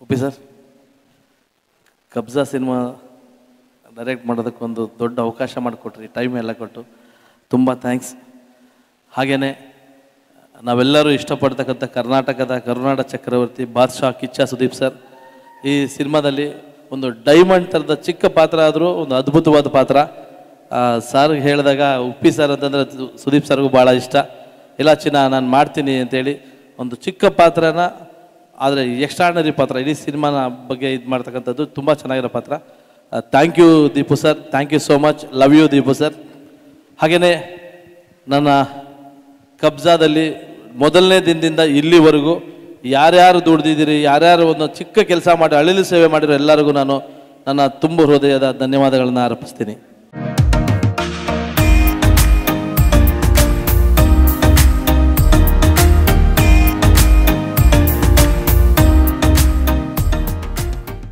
ಒಪ್ಪಿ sir Kabzaa cinema direct ಮಾಡೋದಕ್ಕೊಂದು ದೊಡ್ಡ ಅವಕಾಶ ಮಾಡಿಕೊಟ್ರಿ ಟೈಮ್ ಎಲ್ಲ ಕೊಟ್ಟು ತುಂಬ ಥ್ಯಾಂಕ್ಸ್ ಹಾಗೆಯೇ ನಾವೆಲ್ಲರೂ ಇಷ್ಟಪಡ್ತಕ್ಕಂಥ ಕರ್ನಾಟಕದ ಕರುನಾಡ ಚಕ್ರವರ್ತಿ ಬಾದ್ಶಾ ಕಿಚ್ಚ ಸುದೀಪ್ ಸರ್ ಈ ಸಿನಿಮಾದಲ್ಲಿ ಒಂದು ಡೈಮಂಡ್ ಥರದ ಚಿಕ್ಕ ಪಾತ್ರ ಆದರೂ ಒಂದು ಅದ್ಭುತವಾದ ಪಾತ್ರ ಸರ್ ಹೇಳಿದಾಗ ಉಪ್ಪಿ ಸರ್ ಅಂತಂದರೆ ಸುದೀಪ್ ಸರ್ಗೂ ಭಾಳ ಇಷ್ಟ ಇಲ್ಲ ಚಿನ್ನ ನಾನು ಮಾಡ್ತೀನಿ ಅಂತೇಳಿ ಒಂದು ಚಿಕ್ಕ ಪಾತ್ರನ ಆದರೆ ಎಕ್ಸ್ಟ್ರಾರ್ನರಿ ಪಾತ್ರ ಇಡೀ ಸಿನಿಮಾನ ಬಗ್ಗೆ ಇದು ಮಾಡ್ತಕ್ಕಂಥದ್ದು ತುಂಬ ಚೆನ್ನಾಗಿರೋ ಪಾತ್ರ thank you Deepu sir thank you so much love you Deepu sir ಹಾಗೆಯೇ ನನ್ನ ಕಬ್ಜಾದಲ್ಲಿ ಮೊದಲನೇ ದಿನದಿಂದ ಇಲ್ಲಿವರೆಗೂ ಯಾರ್ಯಾರು ದುಡ್ದಿದ್ದೀರಿ ಯಾರ್ಯಾರು ಒಂದು ಚಿಕ್ಕ ಕೆಲಸ ಮಾಡಿ ಅಳಿಲು ಸೇವೆ ಮಾಡಿರೋ ಎಲ್ಲರಿಗೂ ನಾನು ನನ್ನ ತುಂಬ ಹೃದಯದ ಧನ್ಯವಾದಗಳನ್ನು ಅರ್ಪಿಸ್ತೀನಿ